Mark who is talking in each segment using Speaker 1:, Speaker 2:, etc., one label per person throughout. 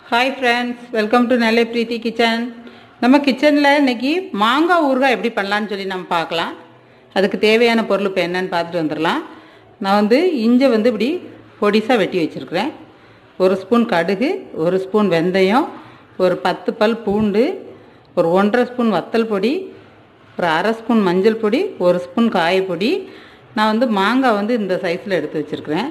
Speaker 1: hi friends welcome to Nellai Preethi kitchen நம்ம கிச்சனில் இன்னைக்கு மாங்காய் ஊறுகாய் எப்படி பண்ணலான்னு சொல்லி நம்ம பார்க்கலாம் அதுக்கு தேவையான பொருள் இப்போ என்னன்னு பார்த்துட்டு வந்துடலாம் நான் வந்து இஞ்சை வந்து இப்படி பொடிசாக வெட்டி வச்சுருக்கிறேன் ஒரு ஸ்பூன் கடுகு ஒரு ஸ்பூன் வெந்தயம் ஒரு பத்து பல் பூண்டு ஒரு ஒன்றரை ஸ்பூன் வத்தல் பொடி ஒரு அரை ஸ்பூன் மஞ்சள் பொடி ஒரு ஸ்பூன் காயப்பொடி நான் வந்து மாங்காய் வந்து இந்த சைஸில் எடுத்து வச்சுருக்கிறேன்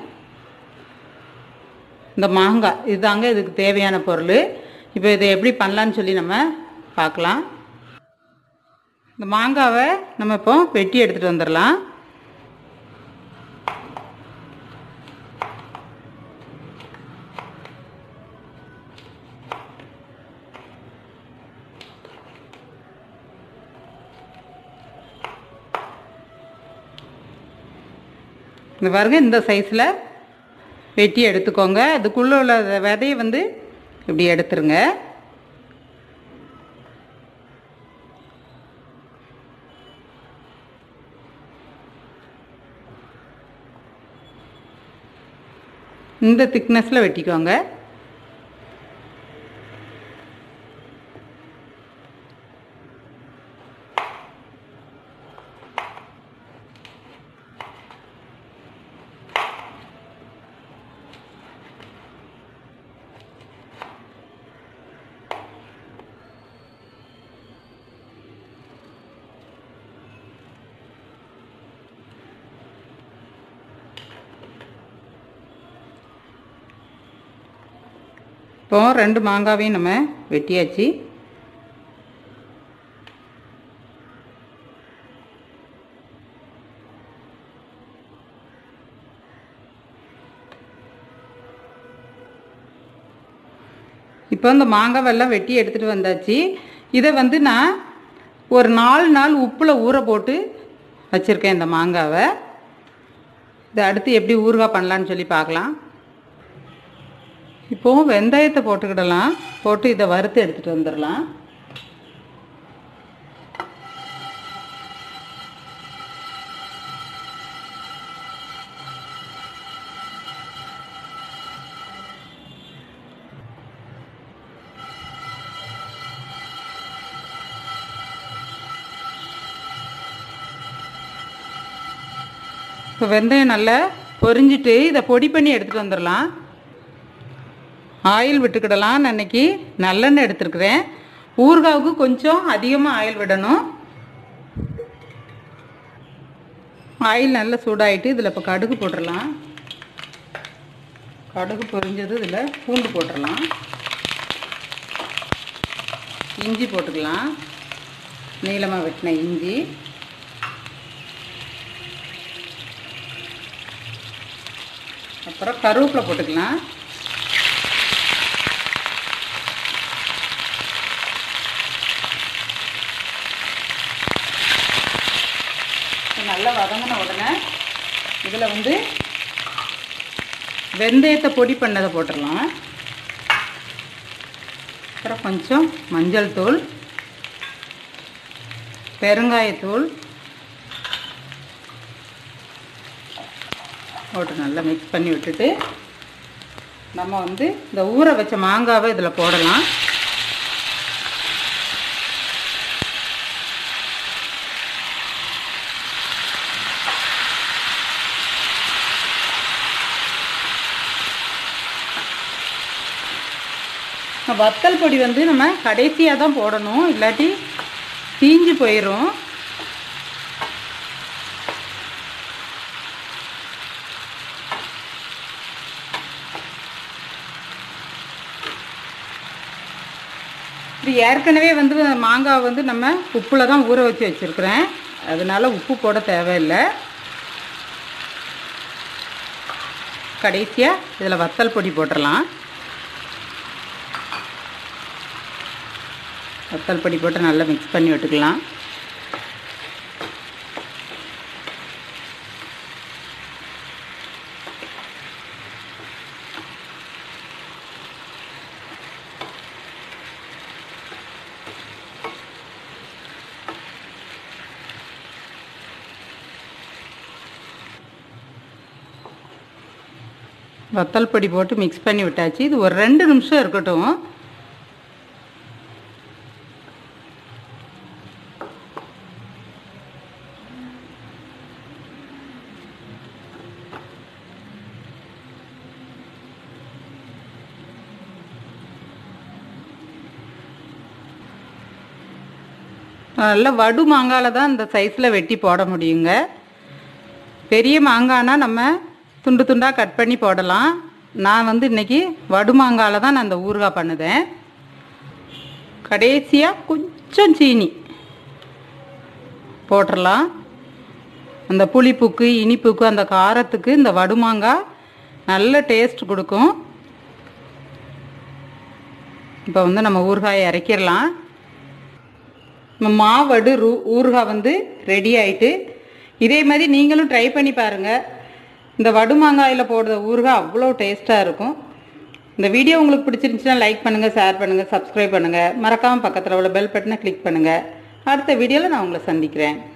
Speaker 1: இந்த மாங்காய் இதுதாங்க இதுக்கு தேவையான பொருள் இப்போ இதை எப்படி பண்ணலான்னு சொல்லி நம்ம பார்க்கலாம் இந்த மாங்காவை நம்ம இப்போ வெட்டி எடுத்துகிட்டு வந்துடலாம் இந்த பாருங்க இந்த சைஸில் வெட்டி எடுத்துக்கோங்க அதுக்குள்ளே உள்ள விதையை வந்து இப்படி எடுத்துருங்க இந்த திக்னஸில் வெட்டிக்கோங்க இப்போ ரெண்டு மாங்காவையும் நம்ம வெட்டியாச்சு இப்போ இந்த மாங்காவெல்லாம் வெட்டி எடுத்துகிட்டு வந்தாச்சு இதை வந்து நான் ஒரு நாலு நாள் உப்பில் ஊற போட்டு வச்சுருக்கேன் இந்த மாங்காவை இதை அடுத்து எப்படி ஊறுகாய் பண்ணலான்னு சொல்லி பார்க்கலாம் இப்போவும் வெந்தயத்தை போட்டுக்கிடலாம் போட்டு இதை வறுத்து எடுத்துகிட்டு வந்துடலாம் இப்போ வெந்தயம் நல்லா பொரிஞ்சிட்டு இதை பொடி பண்ணி எடுத்துகிட்டு வந்துடலாம் ஆயில் விட்டுக்கிடலாம் நான் இன்னைக்கு நல்லெண்ணெய் எடுத்துருக்குறேன் ஊறுகாவுக்கு கொஞ்சம் அதிகமாக ஆயில் விடணும் ஆயில் நல்லா சூடாயிட்டு இதில் இப்போ கடுகு போட்டுடலாம் கடுகு பொரிஞ்சது இதில் பூண்டு போட்டுடலாம் இஞ்சி போட்டுக்கலாம் நீளமாக வெட்டின இஞ்சி அப்புறம் கருவேப்பிலை போட்டுக்கலாம் நல்லா வதங்கின உடனே இதில் வந்து வெந்தயத்தை பொடி பண்ணதை போட்டுடலாம் அப்புறம் கொஞ்சம் மஞ்சள் தூள் பெருங்காயத்தூள் போட்டு நல்லா மிக்ஸ் பண்ணி விட்டுட்டு நம்ம வந்து இந்த ஊற வச்ச மாங்காவை இதில் போடலாம் வத்தல் பொடி வந்து நம்ம கடைசியாக தான் போடணும் இல்லாட்டி தீஞ்சு போயிடும் இது ஏற்கனவே வந்து மாங்காய் வந்து நம்ம உப்பில் தான் ஊற வச்சு வச்சுருக்குறேன் அதனால உப்பு போட தேவையில்லை கடைசியாக இதில் வத்தல் பொடி போட்டுடலாம் வத்தல் பொடி போட்டு நல்லா மிக்ஸ் பண்ணி விட்டுக்கலாம் வத்தல் பொடி போட்டு மிக்ஸ் பண்ணி விட்டாச்சு இது ஒரு ரெண்டு நிமிஷம் இருக்கட்டும் நல்ல வடு மாங்காயில் தான் இந்த சைஸில் வெட்டி போட முடியுங்க பெரிய மாங்கானா நம்ம துண்டு துண்டாக கட் பண்ணி போடலாம் நான் வந்து இன்னைக்கு வடு மாங்காயில் தான் நான் இந்த ஊறுகாய் பண்ணுதேன் கடைசியாக கொஞ்சம் சீனி போட்டுடலாம் அந்த புளிப்புக்கு இனிப்புக்கு அந்த காரத்துக்கு இந்த வடுமாங்காய் நல்ல டேஸ்ட் கொடுக்கும் இப்போ வந்து நம்ம ஊறுகாயை இறக்கிடலாம் நம்ம மாவடு ரூ ஊறுகாய் வந்து ரெடி ஆயிட்டு இதே மாதிரி நீங்களும் ட்ரை பண்ணி பாருங்கள் இந்த வடு மாங்காயில் போடுற ஊறுகாய் அவ்வளோ டேஸ்ட்டாக இருக்கும் இந்த வீடியோ உங்களுக்கு பிடிச்சிருந்துச்சுன்னா லைக் பண்ணுங்கள் ஷேர் பண்ணுங்கள் சப்ஸ்கிரைப் பண்ணுங்கள் மறக்காமல் பக்கத்தில் உள்ள பெல் பட்டனை கிளிக் பண்ணுங்கள் அடுத்த வீடியோவில் நான் உங்களை சந்திக்கிறேன்